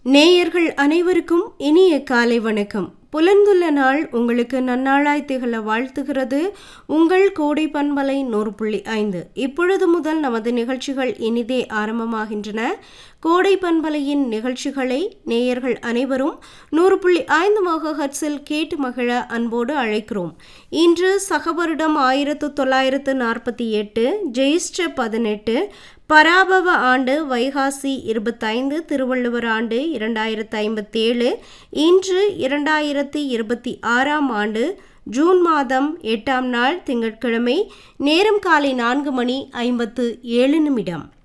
நேயர்கள் அனைவருக்கும் இனிய காலை வணக்கம் புலந்துள்ள நாள் உங்களுக்கு நன்னாளாய் திகழ வாழ்த்துகிறது உங்கள் கோடை பண்பலை நூறு புள்ளி ஐந்து இப்பொழுது முதல் நமது நிகழ்ச்சிகள் இனிதே ஆரம்பமாகின்றன கோடை பண்பலையின் நிகழ்ச்சிகளை நேயர்கள் அனைவரும் நூறு புள்ளி ஐந்து மகஹட்ஸில் கேட்டு மகிழ அன்போடு அழைக்கிறோம் இன்று சகவருடம் ஆயிரத்து தொள்ளாயிரத்து நாற்பத்தி எட்டு ஜெயிஷ்ட பதினெட்டு பராபவ ஆண்டு வைகாசி இருபத்தைந்து திருவள்ளுவர் ஆண்டு இரண்டாயிரத்து ஐம்பத்தேழு இன்று இரண்டாயிரத்தி இருபத்தி ஆறாம் ஆண்டு ஜூன் மாதம் எட்டாம் நாள் திங்கட்கிழமை நேரம் காலை நான்கு மணி ஐம்பத்து ஏழு நிமிடம்